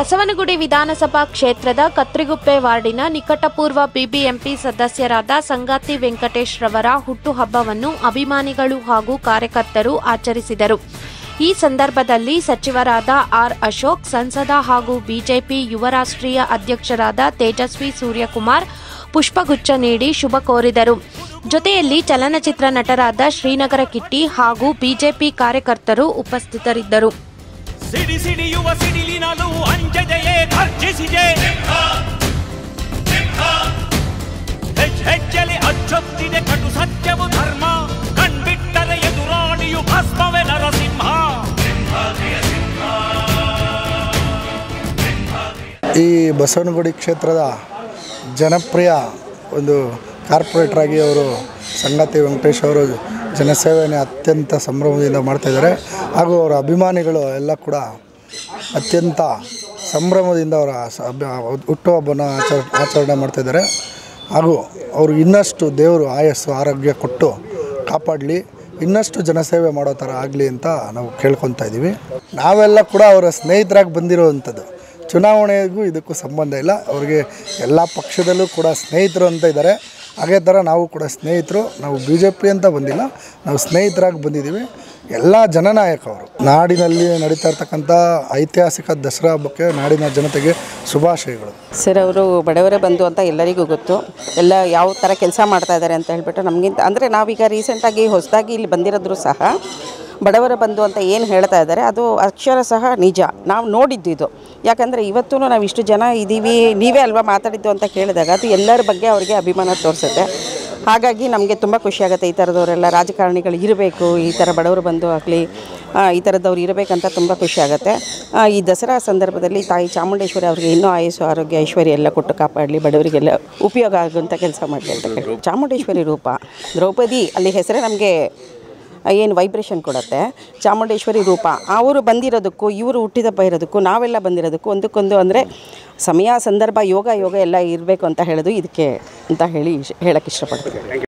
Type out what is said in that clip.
ಬಸವನಗುಡಿ ವಿಧಾನಸಭಾ ಕ್ಷೇತ್ರದ ಕತ್ರಿಗುಪ್ಪೆ ವಾರ್ಡಿನ ನಿಕಟಪೂರ್ವ ಬಿಬಿಎಂಪಿ ಸದಸ್ಯರಾದ ಸಂಗಾತಿ ವೆಂಕಟೇಶ್ ರವರ ಹುಟ್ಟುಹಬ್ಬವನ್ನು ಅಭಿಮಾನಿಗಳು ಹಾಗೂ ಕಾರ್ಯಕರ್ತರು ಆಚರಿಸಿದರು ಈ ಸಂದರ್ಭದಲ್ಲಿ ಸಚಿವರಾದ ಆರ್ ಅಶೋಕ್ ಸಂಸದ ಹಾಗೂ ಬಿಜೆಪಿ ಯುವ ರಾಷ್ಟ್ರೀಯ ಅಧ್ಯಕ್ಷರಾದ ತೇಜಸ್ವಿ ಸೂರ್ಯಕುಮಾರ್ ಪುಷ್ಪಗುಚ್ಛ ನೀಡಿ ಶುಭ ಕೋರಿದರು ಜೊತೆಯಲ್ಲಿ ಚಲನಚಿತ್ರ ನಟರಾದ ಶ್ರೀನಗರ ಕಿಟ್ಟಿ ಹಾಗೂ ಬಿಜೆಪಿ ಕಾರ್ಯಕರ್ತರು ಉಪಸ್ಥಿತರಿದ್ದರು ಸಿಡಿ ಸಿಡಿಯುವ ಸಿಡಿಲಿನಲು ಅಂಜದೆಯೇ ಘರ್ಜಿಸಿದೆ ಹೆಜ್ ಹೆಜ್ಜೆಲಿ ಅಚ್ಚೊತ್ತಿದೆ ಕಟು ಸತ್ಯವು ಧರ್ಮ ಕಣ್ಬಿಟ್ಟರೆ ಎದುರಾಣಿಯು ಭಸ್ಮವೇ ನರಸಿಂಹ ಈ ಬಸವನಗುಡಿ ಕ್ಷೇತ್ರದ ಜನಪ್ರಿಯ ಒಂದು ಕಾರ್ಪೊರೇಟ್ರಾಗಿ ಅವರು ಸಂಗಾತಿ ವೆಂಕಟೇಶ್ ಅವರು ಜನಸೇವೆಯನ್ನು ಅತ್ಯಂತ ಸಂಭ್ರಮದಿಂದ ಮಾಡ್ತಾಯಿದ್ದಾರೆ ಹಾಗೂ ಅವರ ಅಭಿಮಾನಿಗಳು ಎಲ್ಲ ಕೂಡ ಅತ್ಯಂತ ಸಂಭ್ರಮದಿಂದ ಅವರ ಸ- ಅಭ್ಯ- ಹುಟ್ಟುಹಬ್ಬನ ಆಚರ ಆಚರಣೆ ಮಾಡ್ತಾಯಿದ್ದಾರೆ ಹಾಗೂ ಅವರು ಇನ್ನಷ್ಟು ದೇವರು ಆಯಸ್ಸು ಆರೋಗ್ಯ ಕೊಟ್ಟು ಕಾಪಾಡಲಿ ಇನ್ನಷ್ಟು ಜನಸೇವೆ ಮಾಡೋ ಥರ ಆಗಲಿ ಅಂತ ನಾವು ಕೇಳ್ಕೊತಾ ಇದ್ದೀವಿ ನಾವೆಲ್ಲ ಕೂಡ ಅವರ ಸ್ನೇಹಿತರಾಗಿ ಬಂದಿರುವಂಥದ್ದು ಚುನಾವಣೆಗೂ ಇದಕ್ಕೂ ಸಂಬಂಧ ಇಲ್ಲ ಅವ್ರಿಗೆ ಎಲ್ಲ ಪಕ್ಷದಲ್ಲೂ ಕೂಡ ಸ್ನೇಹಿತರು ಅಂತ ಇದ್ದಾರೆ ಹಾಗೆ ಥರ ನಾವು ಕೂಡ ಸ್ನೇಹಿತರು ನಾವು ಬಿ ಜೆ ಪಿ ಅಂತ ಬಂದಿಲ್ಲ ನಾವು ಸ್ನೇಹಿತರಾಗಿ ಬಂದಿದ್ದೀವಿ ಎಲ್ಲ ಜನನಾಯಕ ಅವರು ನಾಡಿನಲ್ಲಿ ನಡೀತಾ ಇರ್ತಕ್ಕಂಥ ಐತಿಹಾಸಿಕ ದಸರಾ ಹಬ್ಬಕ್ಕೆ ನಾಡಿನ ಜನತೆಗೆ ಶುಭಾಶಯಗಳು ಸರ್ ಅವರು ಬಡವರೇ ಬಂಧು ಅಂತ ಎಲ್ಲರಿಗೂ ಗೊತ್ತು ಎಲ್ಲ ಯಾವ ಥರ ಕೆಲಸ ಮಾಡ್ತಾ ಇದ್ದಾರೆ ಅಂತ ಹೇಳ್ಬಿಟ್ಟು ನಮಗಿಂತ ಅಂದರೆ ನಾವೀಗ ರೀಸೆಂಟಾಗಿ ಹೊಸದಾಗಿ ಇಲ್ಲಿ ಬಂದಿರೋದ್ರು ಸಹ ಬಡವರ ಬಂಧು ಅಂತ ಏನು ಹೇಳ್ತಾ ಇದ್ದಾರೆ ಅದು ಅಕ್ಷರ ಸಹ ನಿಜ ನಾವು ನೋಡಿದ್ದು ಇದು ಯಾಕಂದರೆ ಇವತ್ತೂ ನಾವು ಇಷ್ಟು ಜನ ಇದ್ದೀವಿ ನೀವೇ ಅಲ್ವಾ ಮಾತಾಡಿದ್ದು ಅಂತ ಕೇಳಿದಾಗ ಅದು ಎಲ್ಲರ ಬಗ್ಗೆ ಅವರಿಗೆ ಅಭಿಮಾನ ತೋರಿಸುತ್ತೆ ಹಾಗಾಗಿ ನಮಗೆ ತುಂಬ ಖುಷಿಯಾಗುತ್ತೆ ಈ ಥರದವರೆಲ್ಲ ರಾಜಕಾರಣಿಗಳು ಇರಬೇಕು ಈ ಥರ ಬಡವರು ಬಂಧು ಆಗಲಿ ಈ ಥರದವ್ರು ಇರಬೇಕಂತ ತುಂಬ ಖುಷಿ ಆಗುತ್ತೆ ಆ, ಈ ದಸರಾ ಸಂದರ್ಭದಲ್ಲಿ ತಾಯಿ ಚಾಮುಂಡೇಶ್ವರಿ ಅವರಿಗೆ ಇನ್ನೂ ಆಯಸ್ಸು ಆರೋಗ್ಯ ಐಶ್ವರ್ಯ ಎಲ್ಲ ಕೊಟ್ಟು ಕಾಪಾಡಲಿ ಬಡವರಿಗೆಲ್ಲ ಉಪಯೋಗ ಆಗುವಂಥ ಕೆಲಸ ಮಾಡಲಿ ಅಂತ ಹೇಳಿ ಚಾಮುಂಡೇಶ್ವರಿ ರೂಪ ದ್ರೌಪದಿ ಅಲ್ಲಿ ಹೆಸರೇ ನಮಗೆ ಏನು ವೈಬ್ರೇಷನ್ ಕೊಡುತ್ತೆ ಚಾಮುಂಡೇಶ್ವರಿ ರೂಪ ಅವರು ಬಂದಿರೋದಕ್ಕೂ ಇವರು ಹುಟ್ಟಿದಬ್ಬ ಇರೋದಕ್ಕೂ ನಾವೆಲ್ಲ ಬಂದಿರೋದಕ್ಕೂ ಒಂದಕ್ಕೊಂದು ಅಂದರೆ ಸಮಯ ಸಂದರ್ಭ ಯೋಗ ಯೋಗ ಎಲ್ಲ ಇರಬೇಕು ಅಂತ ಹೇಳೋದು ಇದಕ್ಕೆ ಅಂತ ಹೇಳಿ ಹೇಳೋಕ್ಕೆ ಇಷ್ಟಪಡ್ತೀನಿ